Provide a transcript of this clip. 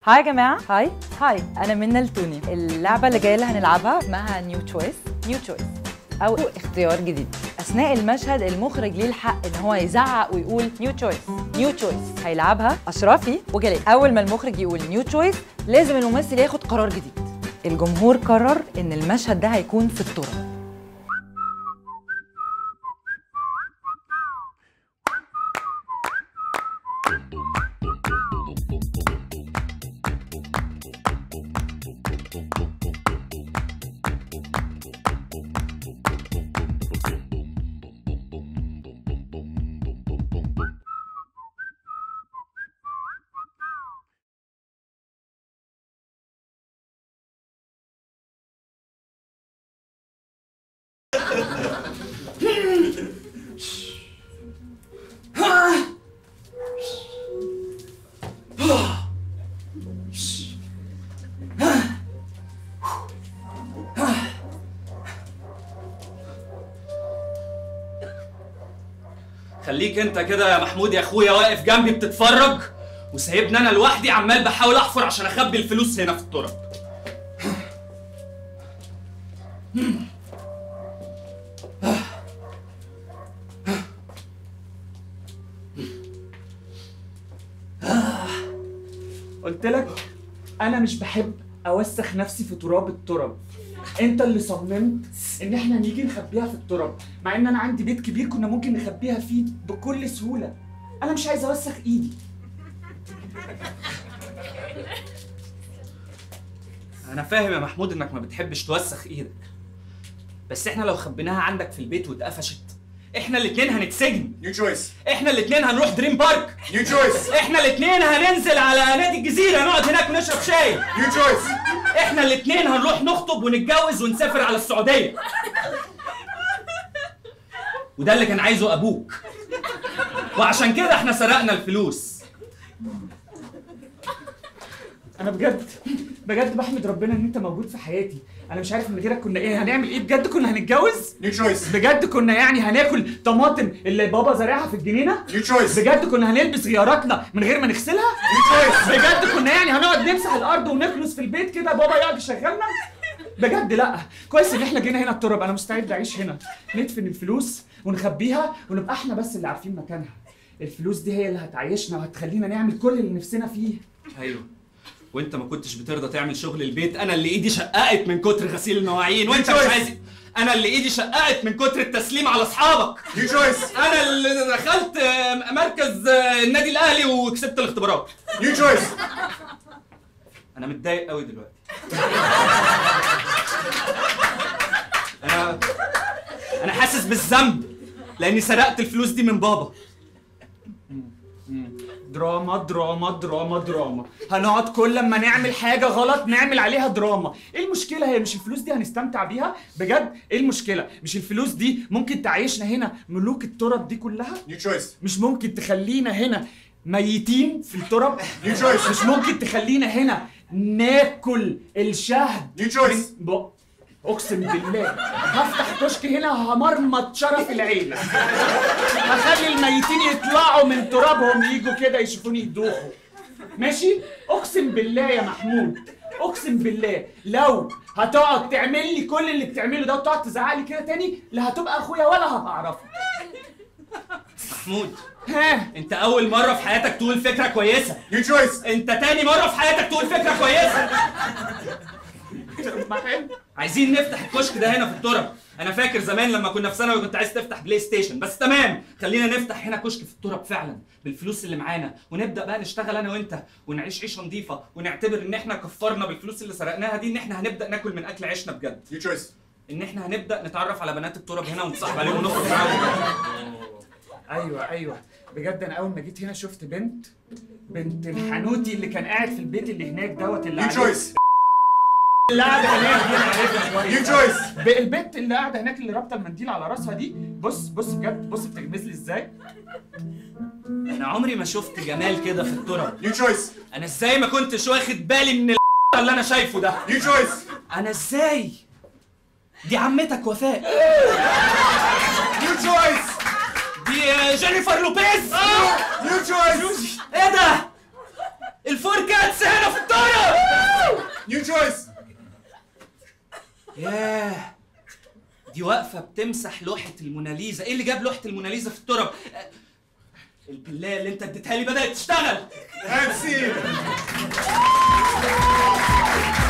هاي يا جماعة هاي هاي أنا منى التوني اللعبة اللي جاية اللي هنلعبها اسمها نيو تشويس نيو تشويس أو اختيار جديد أثناء المشهد المخرج ليه الحق إن هو يزعق ويقول نيو تشويس نيو تشويس هيلعبها أشرفي وجلال أول ما المخرج يقول نيو تشويس لازم الممثل ياخد قرار جديد الجمهور قرر إن المشهد ده هيكون في التراب خليك انت كده يا محمود يا اخويا واقف جنبي بتتفرج وسايبني انا لوحدي عمال بحاول احفر عشان اخبي الفلوس هنا في التراب قلت لك انا مش بحب اوسخ نفسي في تراب التراب انت اللي صممت ان احنا نيجي نخبيها في التراب مع ان انا عندي بيت كبير كنا ممكن نخبيها فيه بكل سهوله انا مش عايز اوسخ ايدي انا فاهم يا محمود انك ما بتحبش توسخ ايدك بس احنا لو خبيناها عندك في البيت واتقفشت احنا الاتنين هنتسجن نيو تشويس احنا الاتنين هنروح دريم بارك نيو تشويس احنا الاتنين هننزل على نادي الجزيره نقعد هناك ونشرب شاي نيو تشويس احنا الاتنين هنروح نخطب ونتجوز ونسافر على السعوديه وده اللي كان عايزه ابوك وعشان كده احنا سرقنا الفلوس انا بجد بجد بحمد ربنا ان انت موجود في حياتي انا مش عارف من غيرك كنا ايه هنعمل ايه بجد كنا هنتجوز نيو تشويس بجد كنا يعني هناكل طماطم اللي بابا زارعها في الجنينه نيو تشويس بجد كنا هنلبس غياراتنا من غير ما نغسلها نيو تشويس بجد كنا يعني هنقعد نمسح الارض ونكنس في البيت كده بابا يقعد يشغلنا بجد لا كويس ان احنا جينا هنا التراب انا مستعد اعيش هنا ندفن الفلوس ونخبيها ونبقى احنا بس اللي عارفين مكانها الفلوس دي هي اللي هتعيشنا وهتخلينا نعمل كل اللي نفسنا فيه ايوه وانت ما كنتش بترضى تعمل شغل البيت انا اللي ايدي شققت من كتر غسيل المواعين وانت مش عايز انا اللي ايدي شققت من كتر التسليم على اصحابك نيو تشويس انا اللي دخلت آه، مركز آه، النادي الاهلي وكسبت الاختبارات نيو تشويس انا متضايق قوي دلوقتي انا انا حاسس بالذنب لاني سرقت الفلوس دي من بابا دراما دراما دراما دراما هنقعد كل لما نعمل حاجة غلط نعمل عليها دراما ايه المشكلة هي مش الفلوس دي هنستمتع بيها بجد ايه المشكلة مش الفلوس دي ممكن تعيشنا هنا ملوك التراب دي كلها نيو تشويس مش ممكن تخلينا هنا ميتين في التراب نيو تشويس مش ممكن تخلينا هنا ناكل الشهد نيو تشويس من بق اقسم بالله هفتح كشك هنا همرمط شرف العيله هخلي الميتين يطلعوا من ترابهم يجوا كده يشوفوني يدوخوا ماشي اقسم بالله يا محمود اقسم بالله لو هتقعد تعمل لي كل اللي بتعمله ده وتقعد تزعق لي كده تاني لا هتبقى اخويا ولا هبقى اعرفك محمود ها انت اول مره في حياتك تقول فكره كويسه نيو تشويس انت تاني مره في حياتك تقول فكره كويسه عايزين نفتح الكشك ده هنا في التراب انا فاكر زمان لما كنا في ثانوي كنت عايز تفتح بلاي ستيشن بس تمام خلينا نفتح هنا كشك في التراب فعلا بالفلوس اللي معانا ونبدا بقى نشتغل انا وانت ونعيش عيشه نظيفه ونعتبر ان احنا كفرنا بالفلوس اللي سرقناها دي ان احنا هنبدا ناكل من اكل عيشنا بجد نيو تشويس ان احنا هنبدا نتعرف على بنات التراب هنا ونتصاحب عليهم ونخرج معاهم ايوه ايوه بجد انا اول ما جيت هنا شفت بنت بنت الحنوتي اللي كان قاعد في البيت اللي هناك دوت اللي نيو عليه- تشويس اللي قاعده هناك دي انا عارفها نيو كويس تشويس ب- البنت اللي قاعده هناك اللي رابطه المنديل على راسها دي بص بص بجد بص بتغمز لي ازاي انا عمري ما شفت جمال كده في التراب نيو تشويس انا ازاي ما كنتش واخد بالي من اللي انا شايفه ده نيو تشويس انا ازاي دي عمتك وفاء نيو تشويس دي آه، جينيفر لوبيز نيو تشويس ايه ده الفور كاتس هنا في التراب نيو تشويس ياه دي واقفة بتمسح لوحة الموناليزا، ايه اللي جاب لوحة الموناليزا في التراب؟ آه، البلاية اللي انت اديتها لي بدأت تشتغل هانسي